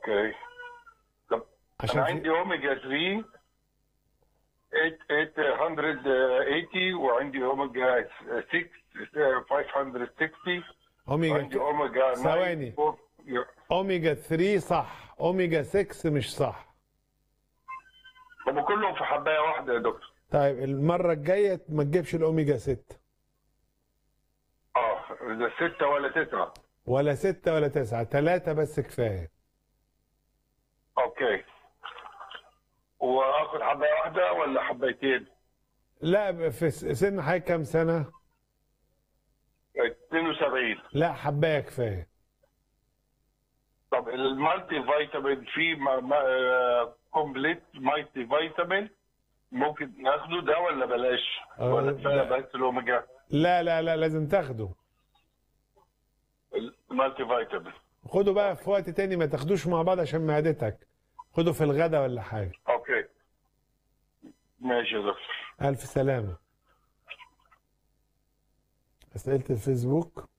اوكي طب عشان انا في- عندي اوميجا 3 880 وعندي اوميجا 6 560 اوميجا وعندي اوميجا 9 ثواني. 4 يا. اوميجا 3 صح اوميجا 6 مش صح طب كلهم في حبايه واحده يا دكتور طيب المره الجايه ما تجيبش الاوميجا 6 اه ده 6 ولا 9 ولا 6 ولا 9 ثلاثه بس كفايه اوكي واخد حبايه واحده ولا حبايتين لا في س- سن حضرتك كام سنه 72 لا حبايه كفايه طب المالتي فيتامين في كومبليت مالتي فيتامين ممكن ناخده ده ولا بلاش آه، ولا كفايه لا. بس الاوميجا لا لا لا لازم تاخده المالتي فيتامين خده بقى في وقت تاني ما تاخدوش مع بعض عشان معدتك خده في الغدا ولا حاجه اوكي ماشي يا دكتور الف سلامه اسئله الفيسبوك